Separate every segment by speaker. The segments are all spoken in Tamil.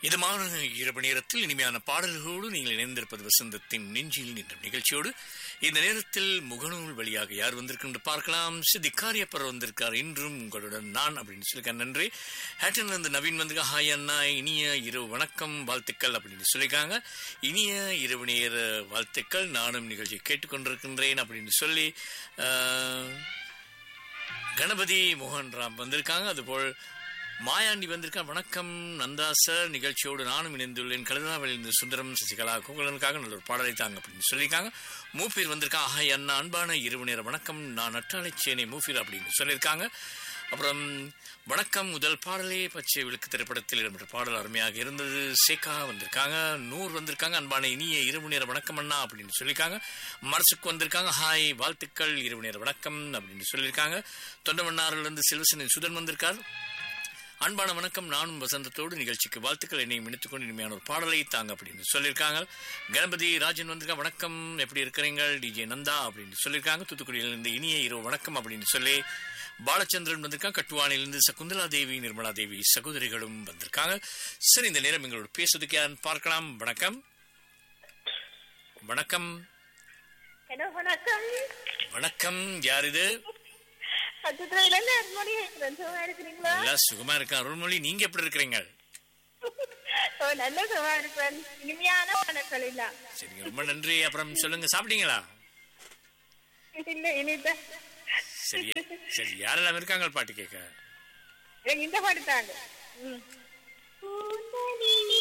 Speaker 1: இதமான இரவு நேரத்தில் இனிமையான பாடல்களோடு நீங்கள் இணைந்திருப்பது வசந்தத்தின் நெஞ்சில் நின்ற நிகழ்ச்சியோடு இந்த நேரத்தில் முகநூல் வழியாக யார் வந்திருக்கின்ற பார்க்கலாம் சித்திகாரியப்பர் வந்திருக்கார் இன்றும் உங்களுடன் நான் அப்படின்னு சொல்லியிருக்கேன் நன்றி ஹேட்டன்ல இருந்து நவீன் வந்து ஹாய் அண்ணா இனிய இரவு வணக்கம் வாழ்த்துக்கள் அப்படின்னு சொல்லியிருக்காங்க இனிய இரவு நேர வாழ்த்துக்கள் நானும் நிகழ்ச்சி கேட்டுக்கொண்டிருக்கின்றேன் அப்படின்னு சொல்லி ஆஹ், கணபதி மோகன் ராம் வந்திருக்காங்க அதுபோல் மாயாண்டி வந்திருக்கான் வணக்கம் நந்தா சார் நிகழ்ச்சியோடு நானும் இணைந்துள்ளேன் கழுதாவளிலிருந்து சுந்தரம் சசிகலா குகலனுக்காக நல்ல ஒரு பாடலை தாங்க அப்படின்னு சொல்லியிருக்காங்க மூப்பீர் வந்திருக்கான் ஆஹா அண்ணா அன்பான இரவு நேர வணக்கம் நான் நற்றாலை சேனை மூப்பீர் அப்படின்னு சொல்லியிருக்காங்க அப்புறம் வணக்கம் முதல் பாடலே பச்சை விளக்கு திரைப்படத்தில் இடம்பெற்ற பாடல் அருமையாக இருந்தது சேகா வந்திருக்காங்க நூர் வந்திருக்காங்க அன்பான இனிய இரவு நேர வணக்கம் அண்ணா அப்படின்னு சொல்லியிருக்காங்க மனசுக்கு வந்திருக்காங்க ஹாய் வாழ்த்துக்கள் இரவு நேர வணக்கம் அப்படின்னு சொல்லியிருக்காங்க தொண்டமன்னாரிலிருந்து செல்வசனின் சுதன் வந்திருக்கார் அன்பான வணக்கம் நானும் வசந்தத்தோடு நிகழ்ச்சிக்கு வாழ்த்துக்கள் என்னையும் இணைத்துக்கொண்டு இனிமையான ஒரு பாடலை தாங்க அப்படின்னு சொல்லியிருக்காங்க கணபதி ராஜன் வந்திருக்கா வணக்கம் எப்படி இருக்கிறீங்க டிஜே நந்தா அப்படின்னு சொல்லியிருக்காங்க தூத்துக்குடியிலிருந்து இனிய இரவு வணக்கம் அப்படின்னு சொல்லி பாலச்சந்திரன் வந்திருக்காங்க கட்டுவானிலிருந்து சகுந்தலா தேவி நிர்மலா தேவி சகோதரிகளும் வந்திருக்காங்க சரி இந்த நேரம் எங்களோட பேசுறதுக்கு யாருன்னு பார்க்கலாம் வணக்கம் வணக்கம்
Speaker 2: ஹலோ வணக்கம்
Speaker 1: வணக்கம் யார் இது
Speaker 2: பக்கத்துல இருந்து அருள்மொழி பேசுறேன் சும்மா இருக்கிறீங்களா
Speaker 1: நல்லா சுகமா இருக்கேன் அருள்மொழி நீங்க எப்படி இருக்கிறீங்க
Speaker 2: ஓ நல்ல சும்மா இருப்பேன் இனிமையான வணக்கம் இல்ல
Speaker 1: சரிங்க ரொம்ப நன்றி அப்புறம் சொல்லுங்க சாப்பிட்டீங்களா
Speaker 2: இல்ல இனிதான்
Speaker 1: சரி சரி யாரெல்லாம் இருக்காங்க பாட்டு கேட்க
Speaker 2: எனக்கு இந்த பாட்டு தாங்க ம். பூந்தளிரே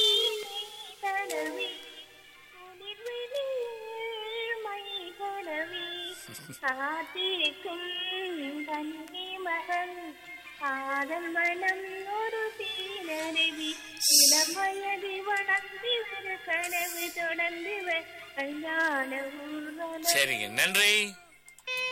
Speaker 2: தடவி, குளிர்விழில் மை தடவி, காத்திருக்கும் கன்னி மகன் காதல் மனம் ஒரு தீனருவி இளம் வயது வளர்ந்து ஒரு கனவு தொடர்ந்து வ- கல்யாண ஊர்வலம்
Speaker 1: சரிங்க நன்றி